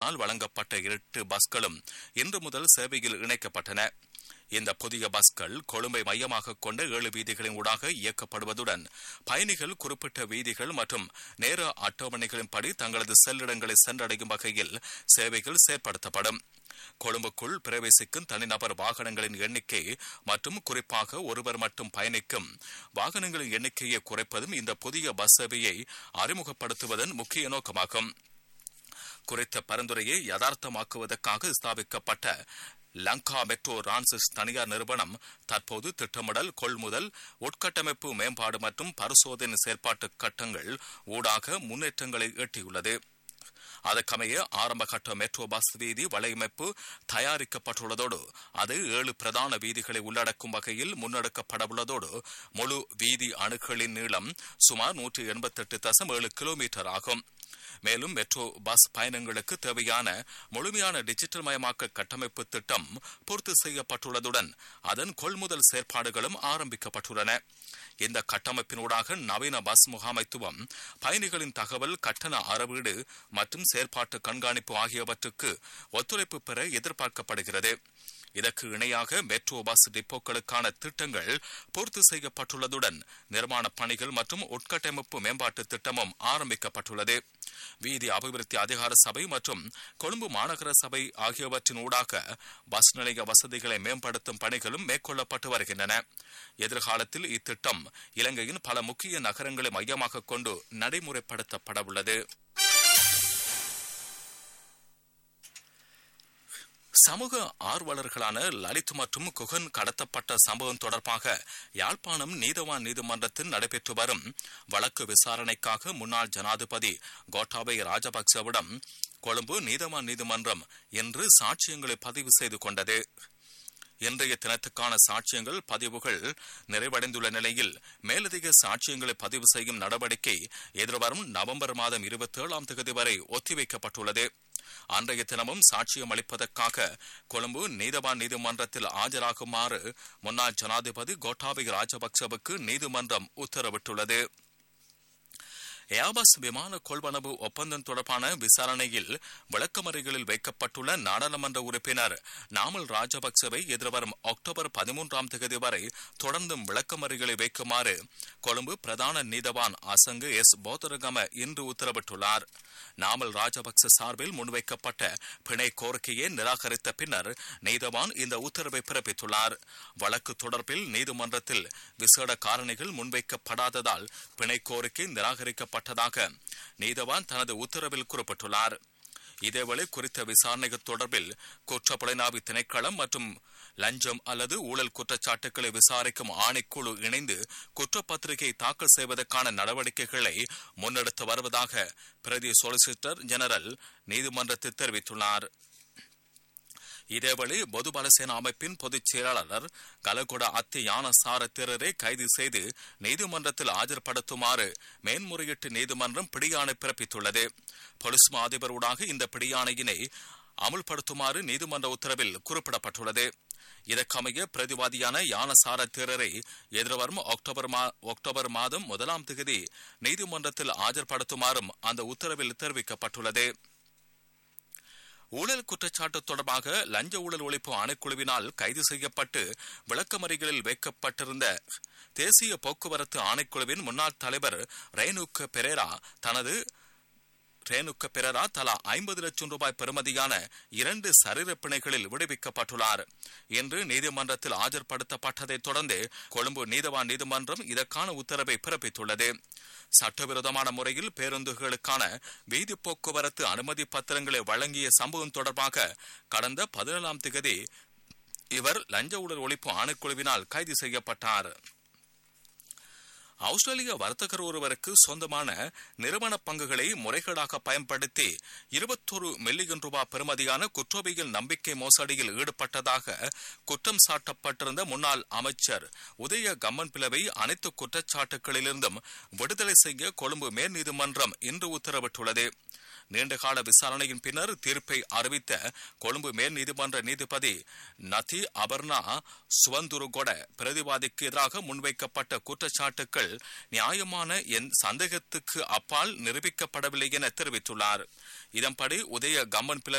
நிறுவனத்தினால் வழங்கப்பட்ட எட்டு பஸ்களும் இன்று முதல் சேவையில் இணைக்கப்பட்டன இந்த புதிய பஸ்கள் கொழும்பை மையமாக கொண்ட ஏழு வீதிகளின் ஊடாக இயக்கப்படுவதுடன் பயணிகள் குறிப்பிட்ட வீதிகள் மற்றும் நேர அட்டவணைகளின்படி தங்களது செல்லிடங்களை சென்றடையும் வகையில் சேவைகள் செயற்படுத்தப்படும் கொழும்புக்குள் பிரவேசிக்கும் தனிநபர் வாகனங்களின் எண்ணிக்கை மற்றும் குறிப்பாக ஒருவர் மட்டும் பயணிக்கும் வாகனங்களின் எண்ணிக்கையை குறைப்பதும் இந்த புதிய பஸ் சேவையை அறிமுகப்படுத்துவதன் முக்கிய நோக்கமாகும் குறித்த பரிந்துரையை யதார்த்தமாக்குவதற்காக ஸ்தாபிக்கப்பட்ட லங்கா மெட்ரோ ரான்சிஸ் தனியார் நிறுவனம் தற்போது திட்டமிடல் கொள்முதல் உட்கட்டமைப்பு மேம்பாடு மற்றும் பரிசோதனை செயற்பாட்டு கட்டங்கள் ஊடாக முன்னேற்றங்களை எட்டியுள்ளது அதற்கமைய ஆரம்ப கட்ட மெட்ரோ பஸ் வீதி வலையமைப்பு தயாரிக்கப்பட்டுள்ளதோடு அது ஏழு பிரதான வீதிகளை உள்ளடக்கும் வகையில் முன்னெடுக்கப்படவுள்ளதோடு முழு வீதி அணுக்களின் நீளம் சுமார் நூற்றி எண்பத்தெட்டு தசம் ஏழு கிலோமீட்டர் ஆகும் மேலும் மெட்ரோ பஸ் பயணங்களுக்கு தேவையான முழுமையான டிஜிட்டல் மயமாக்க கட்டமைப்பு திட்டம் பூர்த்தி செய்யப்பட்டுள்ளதுடன் அதன் கொள்முதல் செயற்பாடுகளும் ஆரம்பிக்கப்பட்டுள்ளன இந்த கட்டமைப்பினூடாக நவீன பஸ் முகாமைத்துவம் பயணிகளின் தகவல் கட்டண அறவீடு மற்றும் செயற்பாட்டு கண்காணிப்பு ஆகியவற்றுக்கு ஒத்துழைப்பு பெற எதிர்பார்க்கப்படுகிறது இதற்கு இணையாக மெட்ரோ பஸ் டிப்போக்களுக்கான திட்டங்கள் பூர்த்தி செய்யப்பட்டுள்ளதுடன் நிர்மாண பணிகள் மற்றும் உட்கட்டமைப்பு மேம்பாட்டு திட்டமும் ஆரம்பிக்கப்பட்டுள்ளது வீதி அபிவிருத்தி அதிகார சபை மற்றும் கொழும்பு மாநகர சபை ஆகியவற்றின் ஊடாக பஸ் நிலைய வசதிகளை மேம்படுத்தும் பணிகளும் மேற்கொள்ளப்பட்டு வருகின்றன எதிர்காலத்தில் இத்திட்டம் இலங்கையின் பல முக்கிய நகரங்களை மையமாக கொண்டு நடைமுறைப்படுத்தப்பட உள்ளது சமூக ஆர்வலர்களான லலித் மற்றும் குகன் கடத்தப்பட்ட சம்பவம் தொடர்பாக யாழ்ப்பாணம் நீதவான் நீதிமன்றத்தில் நடைபெற்று வரும் வழக்கு விசாரணைக்காக முன்னாள் ஜனாதிபதி கோட்டாபய ராஜபக்சவிடம் கொழும்பு நீதவான் நீதிமன்றம் இன்று சாட்சியங்களை பதிவு செய்து கொண்டது இன்றைய தினத்துக்கான சாட்சியங்கள் பதிவுகள் நிறைவடைந்துள்ள நிலையில் மேலதிக சாட்சியங்களை பதிவு செய்யும் நடவடிக்கை எதிர்வரும் நவம்பர் மாதம் இருபத்தி ஏழாம் தேதி வரை ஒத்திவைக்கப்பட்டுள்ளது அன்றைய தினமும் சாட்சியம் அளிப்பதற்காக கொழும்பு நீதவான் நீதிமன்றத்தில் ஆஜராகுமாறு முன்னாள் ஜனாதிபதி கோட்டாபய ராஜபக்சவுக்கு நீதிமன்றம் உத்தரவிட்டுள்ளது ஏபஸ் விமான கொள்வனவு ஒப்பந்தம் தொடர்பான விசாரணையில் விளக்கமறைகளில் வைக்கப்பட்டுள்ள நாடாளுமன்ற உறுப்பினர் நாமல் ராஜபக்சவை எதிர்வரும் அக்டோபர் பதிமூன்றாம் தேதி வரை தொடர்ந்தும் விளக்கமறைகளை வைக்குமாறு கொழும்பு பிரதான நீதவான் அசங்கு எஸ் போதரகம இன்று உத்தரவிட்டுள்ளார் நாமல் ராஜபக்ச சார்பில் முன்வைக்கப்பட்ட பிணை கோரிக்கையை நிராகரித்த பின்னர் நீதவான் இந்த உத்தரவை பிறப்பித்துள்ளார் வழக்கு தொடர்பில் நீதிமன்றத்தில் விசேட காரணிகள் முன்வைக்கப்படாததால் பிணை கோரிக்கை நிராகரிக்கப்பட்டதாக நீதவான் தனது உத்தரவில் குறிப்பிட்டுள்ளார் இதேவேளை குறித்த விசாரணைகள் தொடர்பில் குற்றப்புலனாய்வு திணைக்களம் மற்றும் லஞ்சம் அல்லது ஊழல் குற்றச்சாட்டுகளை விசாரிக்கும் ஆணைக்குழு இணைந்து குற்றப்பத்திரிகை தாக்கல் செய்வதற்கான நடவடிக்கைகளை முன்னெடுத்து வருவதாக பிரதி சொலிசிட்டர் ஜெனரல் நீதிமன்றத்தில் தெரிவித்துள்ளார் இதேவேளை பொதுபலசேனா அமைப்பின் பொதுச் செயலாளர் கலகுட அத்தி யானசார தேரரை கைது செய்து நீதிமன்றத்தில் ஆஜர்படுத்துமாறு மேன்முறையீட்டு நீதிமன்றம் பிடியாணை பிறப்பித்துள்ளது பொலிஸ் அதிபரூடாக இந்த பிடியாணையினை அமுல்படுத்துமாறு நீதிமன்ற உத்தரவில் குறிப்பிடப்பட்டுள்ளது இதற்கமைய பிரதிவாதியான யானசார தேரரை எதிர்வரும் அக்டோபர் அக்டோபர் மாதம் முதலாம் தேதி நீதிமன்றத்தில் ஆஜர்படுத்துமாறும் அந்த உத்தரவில் தெரிவிக்கப்பட்டுள்ளது ஊழல் குற்றச்சாட்டு தொடர்பாக லஞ்ச ஊழல் ஒழிப்பு ஆணைக்குழுவினால் கைது செய்யப்பட்டு விளக்கமறிகளில் வைக்கப்பட்டிருந்த தேசிய போக்குவரத்து ஆணைக்குழுவின் முன்னாள் தலைவர் ரேனுக்க பெரேரா தனது ரேனுக்க பெரரா தலா ஐம்பது லட்சம் ரூபாய் பெறுமதியான இரண்டு சரீர பிணைகளில் விடுவிக்கப்பட்டுள்ளார் இன்று நீதிமன்றத்தில் ஆஜர்படுத்தப்பட்டதைத் தொடர்ந்து கொழும்பு நீதவான் நீதிமன்றம் இதற்கான உத்தரவை பிறப்பித்துள்ளது சட்டவிரோதமான முறையில் பேருந்துகளுக்கான வீதி போக்குவரத்து அனுமதி பத்திரங்களை வழங்கிய சம்பவம் தொடர்பாக கடந்த பதினேழாம் திகதி இவர் லஞ்ச ஊழல் ஒழிப்பு ஆணைக்குழுவினால் கைது செய்யப்பட்டார் ஆஸ்திரேலிய வர்த்தகர் ஒருவருக்கு சொந்தமான நிறுவன பங்குகளை முறைகேடாக பயன்படுத்தி இருபத்தொரு மில்லியன் ரூபாய் பெறுமதியான குற்றவியல் நம்பிக்கை மோசடியில் ஈடுபட்டதாக குற்றம் சாட்டப்பட்டிருந்த முன்னாள் அமைச்சர் உதய கம்மன் பிளவை அனைத்து குற்றச்சாட்டுகளிலிருந்தும் விடுதலை செய்ய கொழும்பு மேல் நீதிமன்றம் இன்று உத்தரவிட்டுள்ளது நீண்டகால விசாரணையின் பின்னர் தீர்ப்பை அறிவித்த கொழும்பு மேல் நீதிமன்ற நீதிபதி நதி அபர்ணா சுவந்துருகொட பிரதிவாதிக்கு எதிராக முன்வைக்கப்பட்ட குற்றச்சாட்டுகள் நியாயமான என் சந்தேகத்துக்கு அப்பால் நிரூபிக்கப்படவில்லை என தெரிவித்துள்ளார் இதன்படி உதய கம்மன்